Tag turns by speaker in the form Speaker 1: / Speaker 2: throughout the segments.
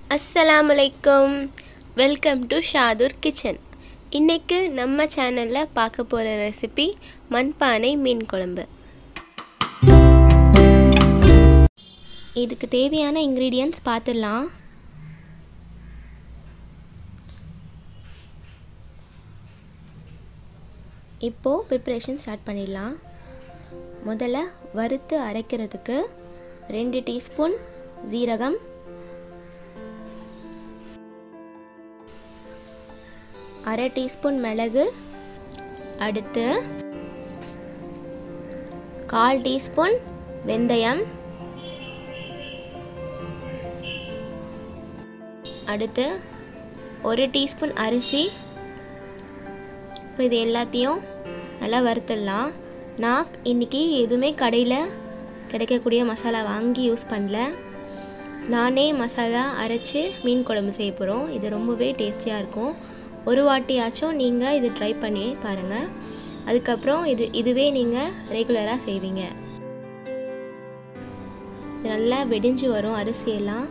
Speaker 1: அஸ்ஸலாமு அலைக்கும் welcome to ஷாதூர் kitchen இன்றைக்கு நம்ம சேனலில் பார்க்க போகிற ரெசிபி மண்பானை மீன் குழம்பு இதுக்கு தேவையான இன்க்ரீடியன்ட்ஸ் பார்த்துடலாம் இப்போது ப்ரிப்ரேஷன் ஸ்டார்ட் பண்ணிடலாம் முதல்ல வறுத்து அரைக்கிறதுக்கு ரெண்டு டீஸ்பூன் ஜீரகம் அரை டீஸ்பூன் மிளகு அடுத்து கால் டீஸ்பூன் வெந்தயம் அடுத்து ஒரு டீஸ்பூன் அரிசி இப்போ இது எல்லாத்தையும் நல்லா வறுத்துடலாம் நான் இன்றைக்கி எதுவுமே கடையில் கிடைக்கக்கூடிய மசாலா வாங்கி யூஸ் பண்ணல நானே மசாலா அரைச்சி மீன் குழம்பு செய்ய போகிறோம் இது ரொம்பவே டேஸ்டியாக இருக்கும் ஒரு வாட்டியாச்சும் நீங்கள் இது ட்ரை பண்ணி பாருங்கள் அதுக்கப்புறம் இது இதுவே நீங்கள் ரெகுலராக செய்வீங்க இது நல்லா வெடிஞ்சு வரும் அரிசியெல்லாம்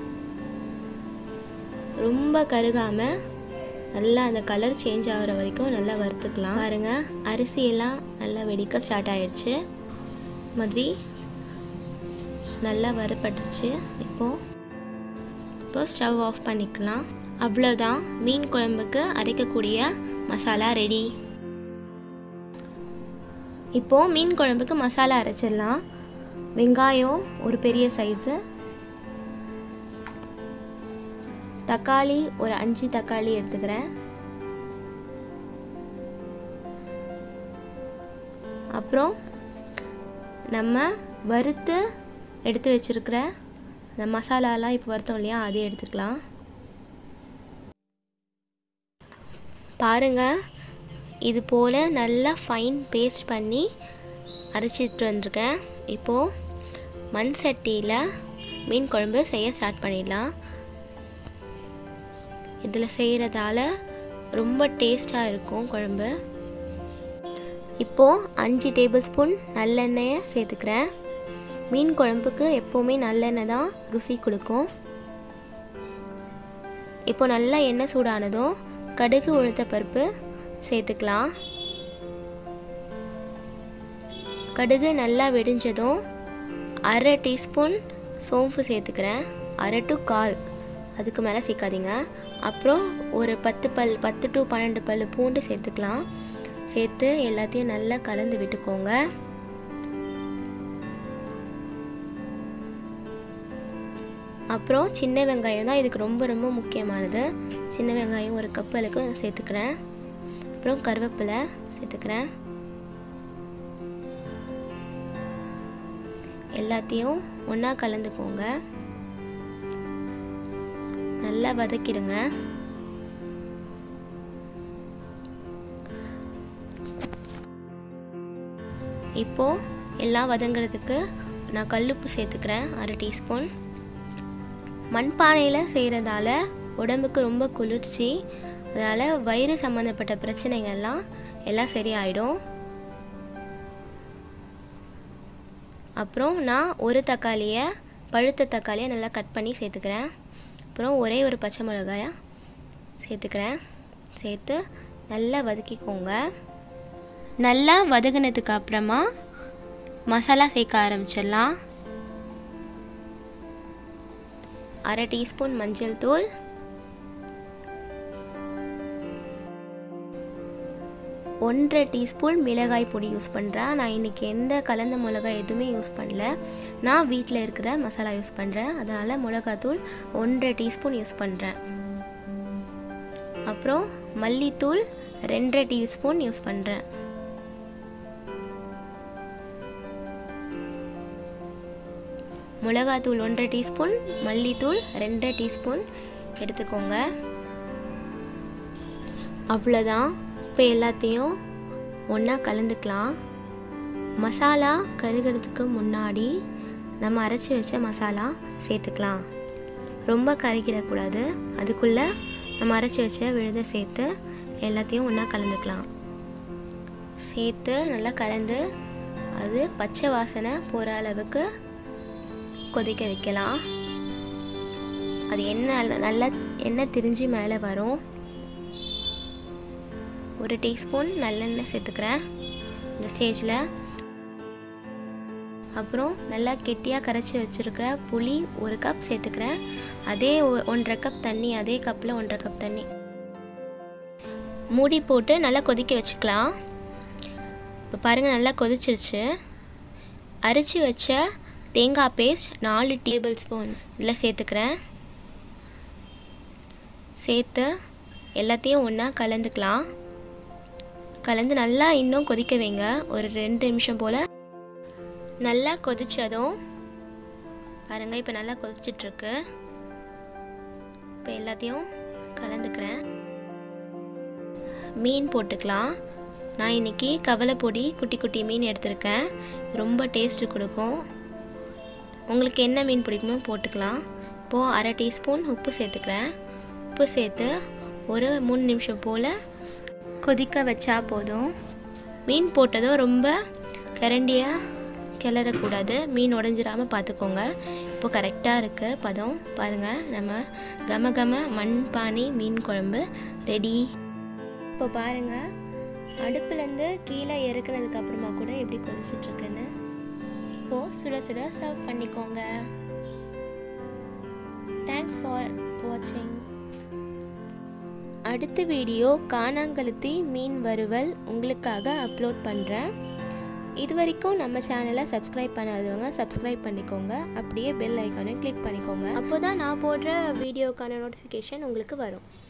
Speaker 1: ரொம்ப கருகாமல் நல்லா அந்த கலர் சேஞ்ச் ஆகிற வரைக்கும் நல்லா வறுத்துக்கலாம் பாருங்கள் அரிசியெல்லாம் நல்லா வெடிக்க ஸ்டார்ட் ஆயிடுச்சு மாதிரி நல்லா வறுப்பட்டுருச்சு இப்போது இப்போ ஸ்டவ் ஆஃப் பண்ணிக்கலாம் அவ்வளோதான் மீன் குழம்புக்கு அரைக்கக்கூடிய மசாலா ரெடி இப்போது மீன் குழம்புக்கு மசாலா அரைச்சிடலாம் வெங்காயம் ஒரு பெரிய சைஸு தக்காளி ஒரு அஞ்சு தக்காளி எடுத்துக்கிறேன் அப்புறம் நம்ம வறுத்து எடுத்து வச்சுருக்கிற அந்த மசாலாலாம் இப்போ வறுத்தோம் இல்லையா அதே எடுத்துக்கலாம் பாருங்கள் இது போல் நல்லா ஃபைன் பேஸ்ட் பண்ணி அரைச்சிட்டு வந்திருக்கேன் இப்போது மண் சட்டியில் மீன் குழம்பு செய்ய ஸ்டார்ட் பண்ணிடலாம் இதில் செய்கிறதால ரொம்ப டேஸ்ட்டாக இருக்கும் குழம்பு இப்போது அஞ்சு டேபிள் ஸ்பூன் நல்லெண்ணெயை சேர்த்துக்கிறேன் மீன் குழம்புக்கு எப்போவுமே நல்லெண்ணெய் தான் ருசி கொடுக்கும் இப்போ நல்லா எண்ணெய் சூடானதும் கடுகு உளுத்த பருப்பு சேர்த்துக்கலாம் கடுகு நல்லா வெடிஞ்சதும் அரை டீஸ்பூன் சோம்பு சேர்த்துக்கிறேன் அரை டு கால் அதுக்கு மேலே சேர்க்காதீங்க அப்புறம் ஒரு பத்து பல் பத்து டு பன்னெண்டு பல் பூண்டு சேர்த்துக்கலாம் சேர்த்து எல்லாத்தையும் நல்லா கலந்து விட்டுக்கோங்க அப்புறம் சின்ன வெங்காயம் தான் இதுக்கு ரொம்ப ரொம்ப முக்கியமானது சின்ன வெங்காயம் ஒரு கப் அளவுக்கு சேர்த்துக்கிறேன் அப்புறம் கருவேப்பிலை சேர்த்துக்கிறேன் எல்லாத்தையும் ஒன்றா கலந்துக்கோங்க நல்லா வதக்கிடுங்க இப்போது எல்லாம் வதங்கிறதுக்கு நான் கல்லுப்பு சேர்த்துக்கிறேன் அரை டீஸ்பூன் மண்பானையில் செய்கிறதால உடம்புக்கு ரொம்ப குளிர்ச்சி அதனால் வயிறு சம்மந்தப்பட்ட பிரச்சனைகள்லாம் எல்லாம் சரியாயிடும் அப்புறம் நான் ஒரு தக்காளியை பழுத்த தக்காளியை நல்லா கட் பண்ணி சேர்த்துக்கிறேன் அப்புறம் ஒரே ஒரு பச்சை மிளகாயை சேர்த்துக்கிறேன் சேர்த்து நல்லா வதக்கிக்கோங்க நல்லா வதங்கினதுக்கு அப்புறமா மசாலா சேர்க்க ஆரம்பிச்சிடலாம் அரை டீஸ்பூன் மஞ்சள் தூள் ஒன்றரை டீஸ்பூன் மிளகாய் பொடி யூஸ் பண்ணுறேன் நான் இன்றைக்கி எந்த கலந்த மிளகாய் எதுவுமே யூஸ் பண்ணல நான் வீட்டில் இருக்கிற மசாலா யூஸ் பண்ணுறேன் அதனால் மிளகாத்தூள் ஒன்றரை டீஸ்பூன் யூஸ் பண்ணுறேன் அப்புறம் மல்லித்தூள் ரெண்டரை டீஸ்பூன் யூஸ் பண்ணுறேன் மிளகாத்தூள் ஒன்றரை டீஸ்பூன் மல்லித்தூள் ரெண்டரை டீஸ்பூன் எடுத்துக்கோங்க அவ்வளோதான் இப்போ எல்லாத்தையும் ஒன்றா கலந்துக்கலாம் மசாலா கருகிறதுக்கு முன்னாடி நம்ம அரைச்சி வச்ச மசாலா சேர்த்துக்கலாம் ரொம்ப கருகிடக்கூடாது அதுக்குள்ளே நம்ம அரைச்சி வச்ச விழுதை சேர்த்து எல்லாத்தையும் ஒன்றா கலந்துக்கலாம் சேர்த்து நல்லா கலந்து அது பச்சை வாசனை போகிற அளவுக்கு கொதிக்க வைக்கலாம் அது எண்ணெய் நல்லா எண்ணெய் திரிஞ்சு மேலே வரும் ஒரு டீஸ்பூன் நல்லெண்ணெய் சேர்த்துக்கிறேன் இந்த ஸ்டேஜில் அப்புறம் நல்லா கெட்டியாக கரைச்சி வச்சுருக்கிற புளி ஒரு கப் சேர்த்துக்கிறேன் அதே ஒ- ஒன்றரை கப் தண்ணி அதே கப்பில் ஒன்றரை கப் தண்ணி மூடி போட்டு நல்லா கொதிக்க வச்சுக்கலாம் இப்போ பாருங்கள் நல்லா கொதிச்சிருச்சு அரைச்சி வச்ச தேங்காய் பேஸ்ட் நாலு டேபிள் ஸ்பூன் இதில் சேர்த்துக்கிறேன் சேர்த்து எல்லாத்தையும் ஒன்றா கலந்துக்கலாம் கலந்து நல்லா இன்னும் கொதிக்க வைங்க ஒரு ரெண்டு நிமிஷம் போல் நல்லா கொதிச்சதும் பாருங்கள் இப்போ நல்லா கொதிச்சிட்ருக்கு இப்போ எல்லாத்தையும் கலந்துக்கிறேன் மீன் போட்டுக்கலாம் நான் இன்னைக்கு கவலை பொடி குட்டி குட்டி மீன் எடுத்திருக்கேன் ரொம்ப டேஸ்ட்டு கொடுக்கும் உங்களுக்கு என்ன மீன் பிடிக்குமோ போட்டுக்கலாம் இப்போது அரை டீஸ்பூன் உப்பு சேர்த்துக்கிறேன் உப்பு சேர்த்து ஒரு மூணு நிமிஷம் போல் கொதிக்க வச்சா போதும் மீன் போட்டதும் ரொம்ப கரண்டியாக கிளறக்கூடாது மீன் உடஞ்சிராமல் பார்த்துக்கோங்க இப்போ கரெக்டாக இருக்குது பதம் பாருங்கள் நம்ம கம கம மண்பானி மீன் குழம்பு ரெடி இப்போ பாருங்கள் அடுப்புலேருந்து கீழே இறக்குனதுக்கு அப்புறமா கூட எப்படி கொதிச்சிட்ருக்குன்னு இப்போது சுட சுட சர்வ் பண்ணிக்கோங்க தேங்க்ஸ் ஃபார் வாட்சிங் அடுத்த வீடியோ காணாங்கழுத்தி மீன் வறுவல் உங்களுக்காக அப்லோட் பண்ணுறேன் இது வரைக்கும் நம்ம சேனலை சப்ஸ்கிரைப் பண்ணாதவங்க சப்ஸ்கிரைப் பண்ணிக்கோங்க அப்படியே பெல் ஐக்கானை கிளிக் பண்ணிக்கோங்க அப்போ தான் நான் போடுற வீடியோக்கான நோட்டிஃபிகேஷன் உங்களுக்கு வரும்